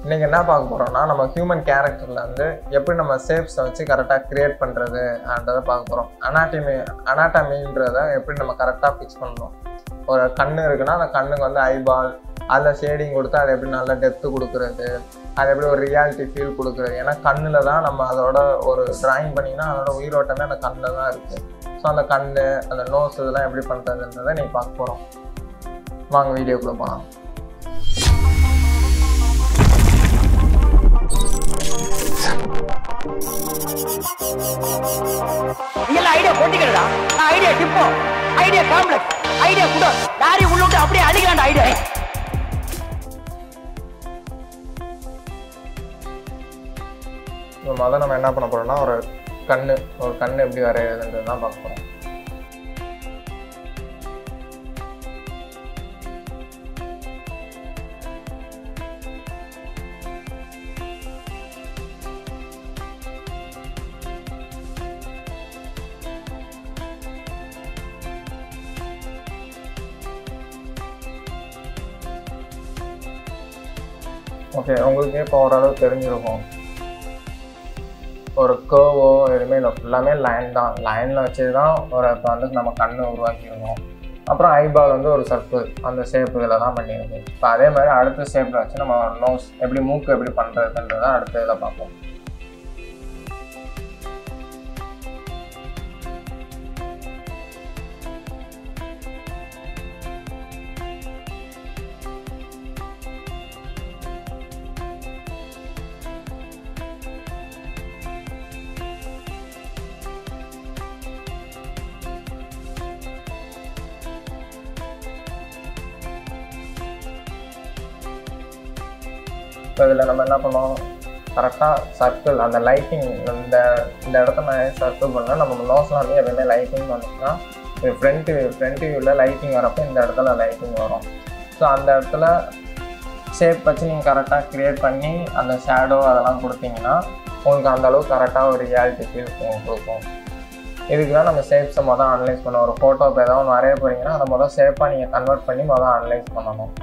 இன்றைக்கி என்ன பார்க்க போகிறோம்னா நம்ம ஹியூமன் கேரக்டரில் வந்து எப்படி நம்ம ஷேப்ஸை வச்சு கரெக்டாக க்ரியேட் பண்ணுறது அப்படின்றத பார்க்க போகிறோம் அனாட்டமி அனாட்டமின்றத எப்படி நம்ம கரெக்டாக ஃபிக்ஸ் பண்ணணும் ஒரு கண் இருக்குன்னா அந்த கண்ணுக்கு வந்து ஐபால் அதில் ஷேடிங் கொடுத்து அதை எப்படி நல்ல டெப்த்து கொடுக்குறது அது எப்படி ஒரு ரியாலிட்டி ஃபீல் கொடுக்குறது ஏன்னா கண்ணில் தான் நம்ம அதோட ஒரு ட்ராயிங் பண்ணிங்கன்னா அதோட உயிரோட்டமே அந்த கண்ணில் தான் இருக்குது ஸோ அந்த கண் அந்த நோஸ் இதெல்லாம் எப்படி பண்ணுறதுன்றதை நீ பார்க்க போகிறோம் வாங்க வீடியோக்குள்ளே போகலாம் இதெல்லாம் ஐடியா கொட்டிக்கிறதா நான் idea depot idea complex idea குடோ லாரி உள்ள விட்டு அப்படியே அடிக்கிறான்டா ஐடியா இப்போ முதல்ல நம்ம என்ன பண்ண போகிறோம்னா ஒரு கண் ஒரு கண் எப்படி வரைகிறதுன்றது தான் பார்க்க போகிறோம் ஓகே உங்களுக்கு இப்போ ஓரளவு தெரிஞ்சிருக்கும் ஒரு கேர்வோ எதுவுமே இல்லை ஃபுல்லாமே லைன் தான் லைனில் வச்சு தான் ஒரு இப்போ வந்து நம்ம கண் உருவாக்கியிருக்கோம் அப்புறம் ஐபால் வந்து ஒரு சர்க்கிள் அந்த ஷேப் இதில் தான் பண்ணியிருக்கு இப்போ அதே மாதிரி அடுத்த ஷேப்பில் வச்சு நம்ம நோஸ் எப்படி மூக்கு எப்படி பண்ணுறதுன்றதை அடுத்த இதில் பார்ப்போம் இப்போ இதில் நம்ம என்ன பண்ணோம் கரெக்டாக சர்க்கிள் அந்த லைட்டிங் இந்த இந்த இடத்த நான் சர்க்கிள் பண்ணால் நம்ம நோஸில் வந்து எப்பவுமே லைட்டிங் வந்துச்சுன்னா இது ஃப்ரண்ட் ஃப்ரண்ட் வியூவில் லைட்டிங் வரப்போ இந்த இடத்துல லைட்டிங் வரும் ஸோ அந்த இடத்துல ஷேப் வச்சு நீங்கள் கரெக்டாக க்ரியேட் பண்ணி அந்த ஷேடோ அதெல்லாம் கொடுத்தீங்கன்னா உங்களுக்கு அந்த அளவுக்கு கரெக்டாக ஒரு ரியாலிட்டி ஃபீல் கொடுக்கும் இதுக்கு தான் நம்ம ஷேப்ஸை மொதல் அனலைஸ் பண்ணணும் ஒரு ஃபோட்டோ இப்போ ஏதாவது ஒன்று வரைய போகிறீங்கன்னா அதை மொதல் ஷேப்பாக நீங்கள் கன்வெர்ட் பண்ணி மொதல் அனலைஸ் பண்ணணும்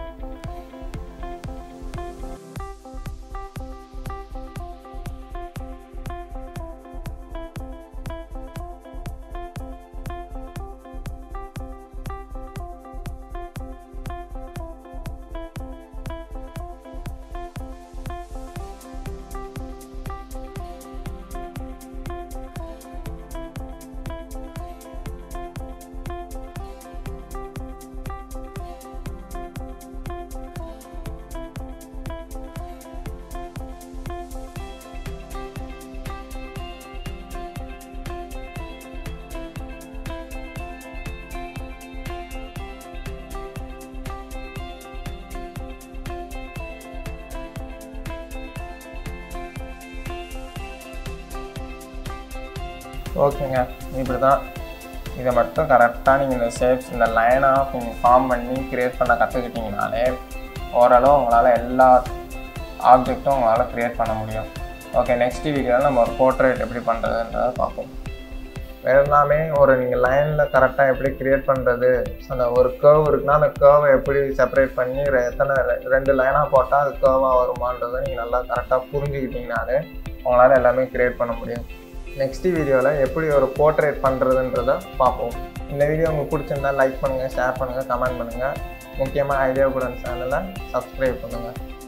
ஓகேங்க இப்படி தான் இதை மட்டும் கரெக்டாக நீங்கள் இந்த ஷேப்ஸ் இந்த லைனாக நீங்கள் ஃபார்ம் பண்ணி க்ரியேட் பண்ண கற்றுக்கிட்டிங்கனாலே ஓரளவு உங்களால் எல்லா ஆப்ஜெக்ட்டும் உங்களால் க்ரியேட் பண்ண முடியும் ஓகே நெக்ஸ்ட் வீடியோவில் நம்ம ஒரு போர்ட்ரேட் எப்படி பண்ணுறதுன்றதை பார்ப்போம் வேறு எல்லாமே ஒரு நீங்கள் லைனில் கரெக்டாக எப்படி க்ரியேட் பண்ணுறது அந்த ஒரு கேர்வ் இருக்குன்னா அந்த கேர்வை எப்படி செப்பரேட் பண்ணி ரெ- எத்தனை ரெ- ரெண்டு லைனாக போட்டால் அது கேர்வாக வருமானதை நீங்கள் நல்லா கரெக்டாக புரிஞ்சுக்கிட்டீங்கனாலே உங்களால் எல்லாமே க்ரியேட் பண்ண முடியும் நெக்ஸ்ட் வீடியோவில் எப்படி ஒரு போர்ட்ரேட் பண்ணுறதுன்றத பார்ப்போம் இந்த வீடியோ உங்களுக்கு பிடிச்சிருந்தா லைக் பண்ணுங்கள் ஷேர் பண்ணுங்கள் கமெண்ட் பண்ணுங்கள் முக்கியமாக ஐடியா கூட சேனலை சப்ஸ்கிரைப் பண்ணுங்கள்